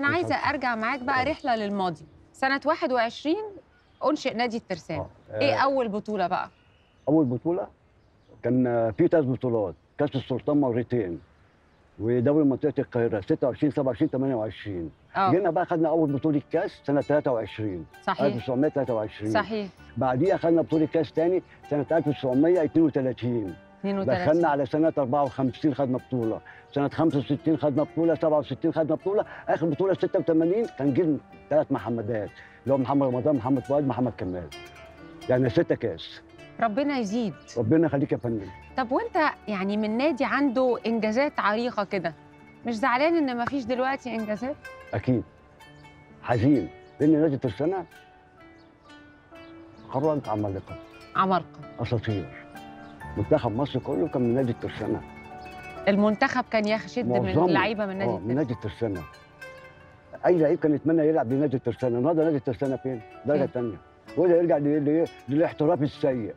انا عايزه اتفضل. ارجع معاك بقى رحله للماضي سنه 21 انشئ نادي الترسانة آه. ايه آه، اول بطوله بقى اول بطوله كان آه، في ثلاث بطولات كاس السلطان مرتين ودوري منطقه القاهره 26 27 28 اه جينا بقى خدنا اول بطوله كاس سنه 23 صحيح 1923 صحيح بعديها خدنا بطوله كاس تاني سنه 1932 دخلنا 32 على سنه 54 خدنا بطوله سنه 65 خدنا بطوله 67 خدنا بطوله اخر بطوله 86 كان جيل ثلاث محمدات اللي هو محمد رمضان محمد فؤاد محمد كمال يعني ستة كاس ربنا يزيد ربنا يخليك يا فندم طب وانت يعني من نادي عنده انجازات عريقه كده مش زعلان ان مفيش دلوقتي انجازات اكيد حزين لان نادي ترسانة خرج عمالقه عمالقه اساطير منتخب مصر كله كان من نادي الترسانة المنتخب كان يشد من معظمه. لعيبه من نادي آه، من الترسانة. نادي الترسانة اي لعيب كان يتمنى يلعب بنادي الترسانة النهارده نادي الترسانة فين؟ درجه فين؟ ثانيه وده يرجع ل- ل- للاحتراف السيء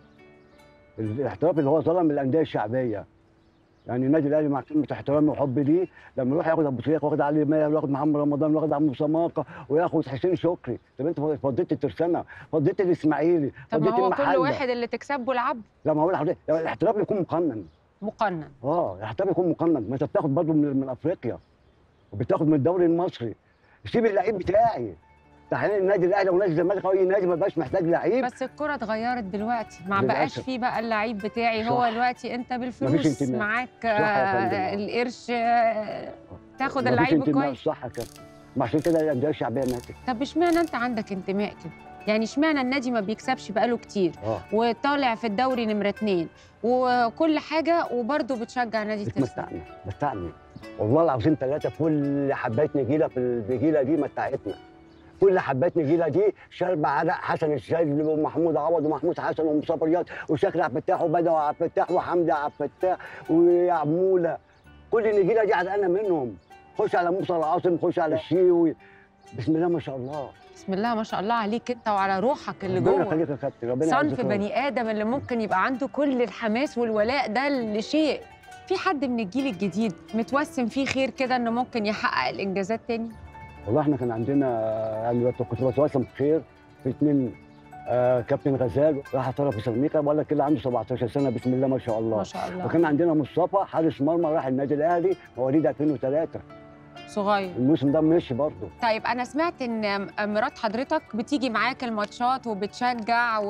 الاحتراف اللي هو ظلم الانديه الشعبيه يعني النادي الاهلي مع كلمه احترامي وحبي ليه لما يروح ياخد ابو تريكه وياخد علي ماهر وياخد محمد رمضان وياخد عمرو سماقه وياخد حسين شكري طب انت فضيت الترسانة فضيت الاسماعيلي طب ما فضيت هو كل المحله واحد اللي تكسبه العب لما اقول لحضرتك يعني الاحتراف يكون مقنن مقنن اه الاحتراف يكون مقنن ما انت بتاخد برضه من, من افريقيا وبتاخد من الدوري المصري سيب اللعيب بتاعي تحليل النادي الاهلي ونادي الزمالك او اي نادي ما بقاش محتاج لعيب بس الكرة اتغيرت دلوقتي ما للأسف. بقاش في بقى اللعيب بتاعي هو صح. دلوقتي انت بالفلوس انتماء. معاك صح يا فندم. آه، القرش آه، تاخد مفيش اللعيب انتماء، كويس صح كده ما عشان كده الانديه الشعبيه ماتت طب اشمعنى انت عندك انتماء كده يعني اشمعنى النادي ما بيكسبش بقاله كتير اه وطالع في الدوري نمرة اتنين وكل حاجة وبرضه بتشجع نادي الترسانة بتمتعني متعني والله العظيم ثلاثه كل حبات نجيله في النجيله دي متعتنا كل حبات نجيله دي شرب عرق حسن الشاذلي ومحمود عوض ومحمود حسن ومصطفى رياض وشكل عبد الفتاح وبدوي عبد الفتاح وحمدي عبد الفتاح وعموله كل النجيله دي عرقانه منهم خش على موسى العاصم خش على الشيوي بسم الله ما شاء الله بسم الله ما شاء الله عليك انت وعلى روحك اللي ربنا جوه يخليك يا كابتن ربنا صنف يعزك يا رب. بني ادم اللي ممكن يبقى عنده كل الحماس والولاء ده لشيء في حد من الجيل الجديد متوسم فيه خير كده انه ممكن يحقق الانجازات تاني والله احنا كان عندنا يعني كنت بتواصل خير في اثنين آه كابتن غزال راح طرف سيراميكا بقول لك كده عنده 17 سنه بسم الله ما شاء الله ما شاء الله وكان عندنا مصطفى حارس مرمى راح النادي الاهلي مواليد 2003 صغير الموسم ده مشي برضه طيب انا سمعت ان مرات حضرتك بتيجي معاك الماتشات وبتشجع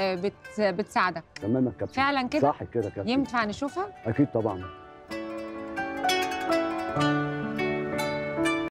وبتساعدك تمام يا كابتن فعلا كده صح كده يا كابتن ينفع نشوفها اكيد طبعا